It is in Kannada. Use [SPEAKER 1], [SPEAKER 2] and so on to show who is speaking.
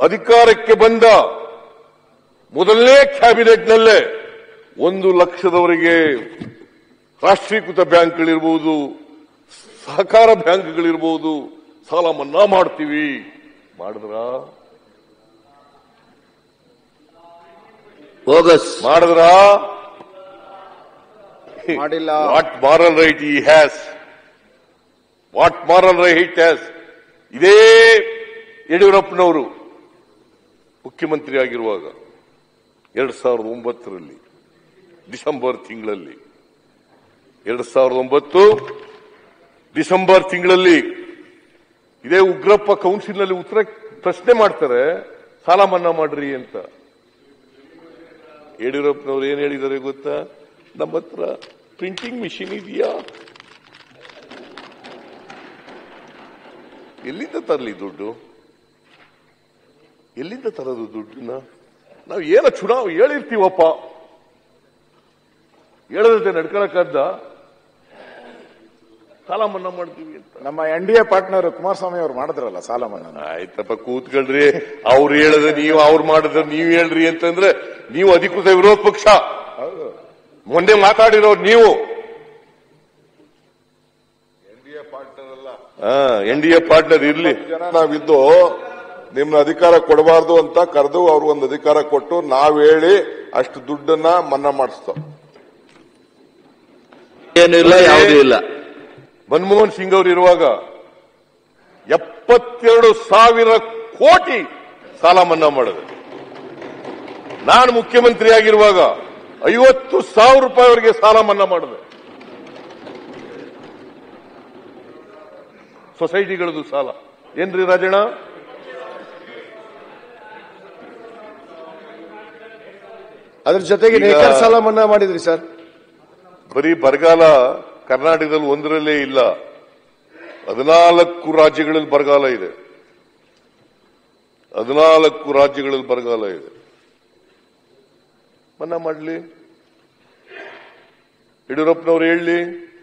[SPEAKER 1] ಅಧಿಕಾರಕ್ಕೆ ಬಂದ ಮೊದಲನೇ ಕ್ಯಾಬಿನೆಟ್ನಲ್ಲೇ ಒಂದು ಲಕ್ಷದವರೆಗೆ ರಾಷ್ಟ್ರೀಕೃತ ಬ್ಯಾಂಕ್ಗಳಿರ್ಬೋದು ಸಹಕಾರ ಬ್ಯಾಂಕ್ಗಳಿರ್ಬೋದು ಸಾಲ ಮನ್ನಾ ಮಾಡ್ತೀವಿ ಮಾಡಿದ್ರ
[SPEAKER 2] ಬೋಗಸ್
[SPEAKER 1] ಮಾಡಿದ್ರ
[SPEAKER 3] ಮಾಡಿಲ್ಲ
[SPEAKER 1] what moral right he has what moral right has ಇದೇ ಯಡಿಯೂರಪ್ಪನವರು ಮುಖ್ಯಮಂತ್ರಿ ಆಗಿರುವಾಗ ಎರಡ್ ಸಾವಿರದ ಒಂಬತ್ತರಲ್ಲಿ ಡಿಸೆಂಬರ್ ತಿಂಗಳಲ್ಲಿ ಎರಡ್ ಸಾವಿರದ ಒಂಬತ್ತು ಡಿಸೆಂಬರ್ ತಿಂಗಳಲ್ಲಿ ಇದೇ ಉಗ್ರಪ್ಪ ಕೌನ್ಸಿಲ್ನಲ್ಲಿ ಉತ್ತರ ಪ್ರಶ್ನೆ ಮಾಡ್ತಾರೆ ಸಾಲ ಮನ್ನಾ ಮಾಡ್ರಿ ಅಂತ ಯಡಿಯೂರಪ್ಪನವ್ರು ಏನ್ ಹೇಳಿದ್ದಾರೆ ಗೊತ್ತಾ ನಮ್ಮ ಹತ್ರ ಪ್ರಿಂಟಿಂಗ್ ಮಿಷಿನ್ ಇದೆಯಾ ಎಲ್ಲಿಂದ ತರಲಿ ದುಡ್ಡು ಎಲ್ಲಿಂದ ತರೋದು ದುಡ್ಡನ್ನ ನಾವು ಏನೋ ಚುನಾವ್ ಹೇಳಿರ್ತೀವಪ್ಪ ಹೇಳದಂತೆ ನಡ್ಕೊಳಕ್ಕಾದ್ದ ಸಾಲ ಮನ್ನಾ ಮಾಡ್ತೀವಿ ಅಂತ
[SPEAKER 3] ನಮ್ಮ N D A partner Kumaraswamy ಅವರು ಮಾಡಿದ್ರಲ್ಲ ಸಾಲ ಮನ್ನಾ
[SPEAKER 1] ಆಯ್ತಪ್ಪ ಕೂತ್ಕೊಳ್ರಿ ಅವ್ರು ಹೇಳಿದ್ರೆ ನೀವು ಅವ್ರು ಮಾಡಿದ್ರೆ ನೀವು ಹೇಳ್ರಿ ಅಂತಂದ್ರೆ ನೀವು ಅಧಿಕೃತ ವಿರೋಧ ಪಕ್ಷ ಮೊನ್ನೆ ಮಾತಾಡಿರೋರು ನೀವು ಎನ್ ಡಿ ಎ ಪಾರ್ಟ್ನರ್ ಇರ್ಲಿ
[SPEAKER 4] ಜನ ನಾವಿದ್ದು ನಿಮ್ನ ಅಧಿಕಾರ ಕೊಡಬಾರ್ದು ಅಂತ ಕರೆದು ಅವ್ರು ಒಂದು ಅಧಿಕಾರ ಕೊಟ್ಟು ನಾವ್ ಹೇಳಿ ಅಷ್ಟು ದುಡ್ಡನ್ನ ಮನ್ನಾ ಮಾಡಿಸ್ತಾವ್
[SPEAKER 2] ಏನೂ ಇಲ್ಲ ಯಾವುದೂ ಇಲ್ಲ
[SPEAKER 1] ಮನಮೋಹನ್ ಸಿಂಗ್ ಅವರು ಇರುವಾಗ ಎಪ್ಪತ್ತೆರಡು ಸಾವಿರ ಕೋಟಿ ಸಾಲ ಮನ್ನಾ ಮಾಡಿದೆ ನಾನು ಮುಖ್ಯಮಂತ್ರಿ ಆಗಿರುವಾಗ ಐವತ್ತು ಸಾವಿರ ರೂಪಾಯಿವರೆಗೆ ಸಾಲ ಮನ್ನಾ ಮಾಡಿದೆ ಸೊಸೈಟಿಗಳದ್ದು ಸಾಲ ಏನ್ರಿ ರಾಜಣ್ಣ
[SPEAKER 5] ಅದ್ರ ಜೊತೆಗೆ
[SPEAKER 1] ಈಗ-
[SPEAKER 5] ನೇಕಾರ ಸಾಲ ಮನ್ನಾ ಮಾಡಿದ್ರಿ ಸರ್
[SPEAKER 1] ಬರೀ ಬರಗಾಲ ಕರ್ನಾಟಕದಲ್ಲಿ ಒಂದರಲ್ಲೇ ಇಲ್ಲ ಹದಿನಾಲ್ಕು ರಾಜ್ಯಗಳಲ್ಲಿ ಬರಗಾಲ ಇದೆ ಹದಿನಾಲ್ಕು ರಾಜ್ಯಗಳಲ್ಲಿ ಬರಗಾಲ ಇದೆ ಮನ್ನಾ ಮಾಡಲಿ ಯಡಿಯೂರಪ್ಪನವ್ರು ಹೇಳಲಿ